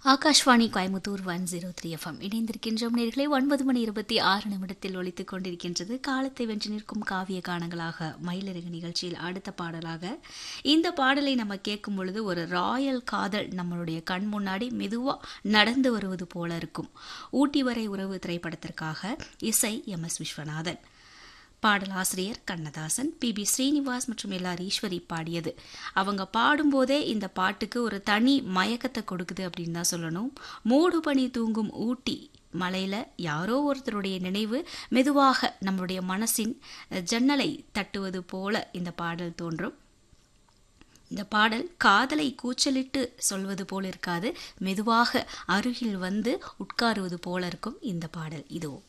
Akashvani Coimbatore one zero three FM இணைந்திருக்கின்றோம் நேர்களை ஒன்பது மணி இருபத்தி ஆறு நிமிடத்தில் ஒலித்துக் கொண்டிருக்கின்றது காலத்தை வென்று நிற்கும் காவிய கானங்களாக மயிலருகு நிகழ்ச்சியில் அடுத்த பாடலாக இந்த பாடலை நம்ம கேட்கும் பொழுது ஒரு ராயல் காதல் நம்மளுடைய கண் முன்னாடி மெதுவாக நடந்து வருவது போல இருக்கும் ஊட்டி வரை உறவு திரைப்படத்திற்காக இசை எம் எஸ் விஸ்வநாதன் பாடலாசிரியர் கண்ணதாசன் பி பி ஸ்ரீனிவாஸ் மற்றும் எல்ஆர் ஈஸ்வரி பாடியது அவங்க பாடும்போதே இந்த பாட்டுக்கு ஒரு தனி மயக்கத்தை கொடுக்குது அப்படின்னு தான் சொல்லணும் மூடு பனி தூங்கும் ஊட்டி மலையில் யாரோ ஒருத்தருடைய நினைவு மெதுவாக நம்மளுடைய மனசின் ஜன்னலை தட்டுவது போல இந்த பாடல் தோன்றும் இந்த பாடல் காதலை கூச்சலிட்டு சொல்வது போல இருக்காது மெதுவாக அருகில் வந்து உட்காருவது போல இருக்கும் இந்த பாடல் இதோ